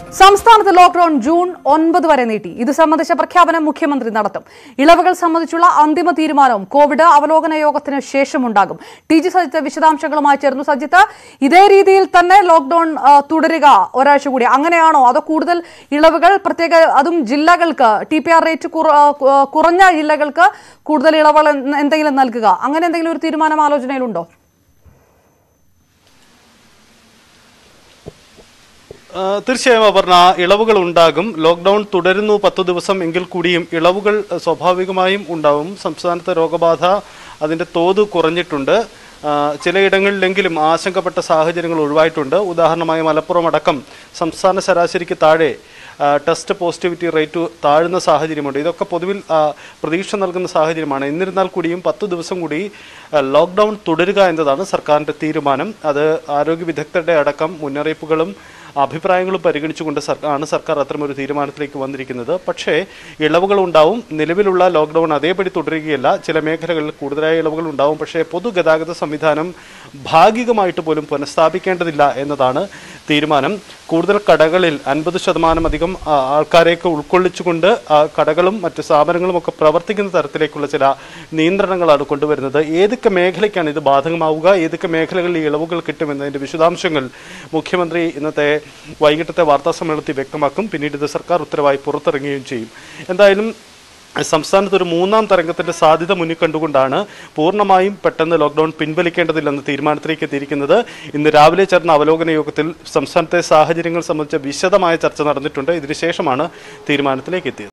സംസ്ഥാനത്ത് lockdown June ഒൻപത് വരെ നീട്ടി ഇത് സംബന്ധിച്ച പ്രഖ്യാപനം മുഖ്യമന്ത്രി നടത്തും ഇളവുകൾ സംബന്ധിച്ചുള്ള അന്തിമ തീരുമാനവും കോവിഡ് അവലോകന യോഗത്തിന് ശേഷമുണ്ടാകും ടി ജി സജിത്ത് വിശദാംശങ്ങളുമായി ചേർന്നു സജിത്ത് ഇതേ രീതിയിൽ തന്നെ ലോക്ഡൌൺ ആ, തുടരുക ഒരാഴ്ച കൂടി അങ്ങനെയാണോ അതോ കൂടുതൽ ഇളവുകൾ പ്രത്യേക അതും ജില്ലകൾക്ക് ടി പി ആർ റേറ്റ് കുറ- ആ, കു- ആ, കുറഞ്ഞ ജില്ലകൾക്ക് കൂടുതൽ ഇളവുകൾ എന്ത് എന്തെങ്കിലും നൽകുക അങ്ങനെ എന്തെങ്കിലും ഒരു തീരുമാനം ആലോചനയിലുണ്ടോ ആ, തീർച്ചയായും അപർണ ഇളവുകൾ ഉണ്ടാകും ലോക്ക്ഡൌൺ തുടരുന്നു പത്തു ദിവസം എങ്കിൽ കൂടിയും ഇളവുകൾ ആ, സ്വാഭാവികമായും ഉണ്ടാവും സംസ്ഥാനത്തെ രോഗബാധ അതിന്റെ തോത് കുറഞ്ഞിട്ടുണ്ട് ആ, ചിലയിടങ്ങളിലെങ്കിലും ആശങ്കപ്പെട്ട സാഹചര്യങ്ങൾ ഒഴിവായിട്ടുണ്ട് ഉദാഹരണമായി മലപ്പുറം അടക്കം സംസ്ഥാന ശരാശരിക്ക് താഴെ ആ, ടെസ്റ്റ് പോസിറ്റിവിറ്റി റേറ്റ് താഴുന്ന സാഹചര്യമുണ്ട് ഇതൊക്കെ പൊതുവിൽ ആ, പ്രതീക്ഷ നൽകുന്ന സാഹചര്യമാണ് എന്നിരുന്നാൽ കൂടിയും പത്ത് ദിവസം കൂടി ആ, ലോക്ക്ഡൌൺ തുടരുക എന്നതാണ് സർക്കാരിൻ്റെ തീരുമാനം അത് ആരോഗ്യ വിദഗ്ധരുടെ അടക്കം മുന്നറിയിപ്പുകളും അഭിപ്രായങ്ങളും പരിഗണിച്ചുകൊണ്ട് സർക്കാർ ആണ് സർക്കാർ അത്തരമൊരു തീരുമാനത്തിലേക്ക് വന്നിരിക്കുന്നത് പക്ഷേ ഇളവുകൾ ഉണ്ടാവും നിലവിലുള്ള ലോക്ക്ഡൌൺ അതേപടി തുടരുകയല്ല ചില മേഖലകളിൽ കൂടുതലായ ഇളവുകൾ ഉണ്ടാവും പക്ഷേ പൊതുഗതാഗത സംവിധാനം ഭാഗികമായിട്ട് പോലും പുനഃസ്ഥാപിക്കേണ്ടതില്ല എന്നതാണ് തീരുമാനം കൂടുതൽ കടകളിൽ അൻപത് ശതമാനം അധികം ആ, ആൾക്കാരെയൊക്കെ ഉൾക്കൊള്ളിച്ചുകൊണ്ട് ആ, കടകളും മറ്റ് സ്ഥാപനങ്ങളും ഒക്കെ പ്രവർത്തിക്കുന്ന തരത്തിലേക്കുള്ള ചില നിയന്ത്രണങ്ങളാണ് കൊണ്ടുവരുന്നത് ഏതൊക്കെ മേഖലയ്ക്കാണ് ഇത് ബാധകമാവുക ഏതൊക്കെ മേഖലകളിൽ ഈ ഇളവുകൾ കിട്ടുമെന്നതിന്റെ വിശദാംശങ്ങൾ മുഖ്യമന്ത്രി ഇന്നത്തെ വൈകിട്ടത്തെ വാർത്താ സമ്മേളനത്തിൽ വ്യക്തമാക്കും പിന്നീട് ഇത് സർക്കാർ ഉത്തരവായി പുറത്തിറങ്ങുകയും ചെയ്യും എന്തായാലും സംസ്ഥാനത്ത് ഒരു മൂന്നാം തരംഗത്തിന്റെ സാധ്യത മുന്നിൽ കണ്ടുകൊണ്ടാണ് പൂർണ്ണമായും പെട്ടെന്ന് ലോക്ക്ഡൌൺ പിൻവലിക്കേണ്ടതില്ലെന്ന തീരുമാനത്തിലേക്ക് എത്തിയിരിക്കുന്നത് ഇന്ന് രാവിലെ ചേർന്ന അവലോകന യോഗത്തിൽ സംസ്ഥാനത്തെ സാഹചര്യങ്ങൾ സംബന്ധിച്ച വിശദമായ ചർച്ച നടന്നിട്ടുണ്ട് ഇതിനുശേഷമാണ് തീരുമാനത്തിലേക്ക് എത്തിയത്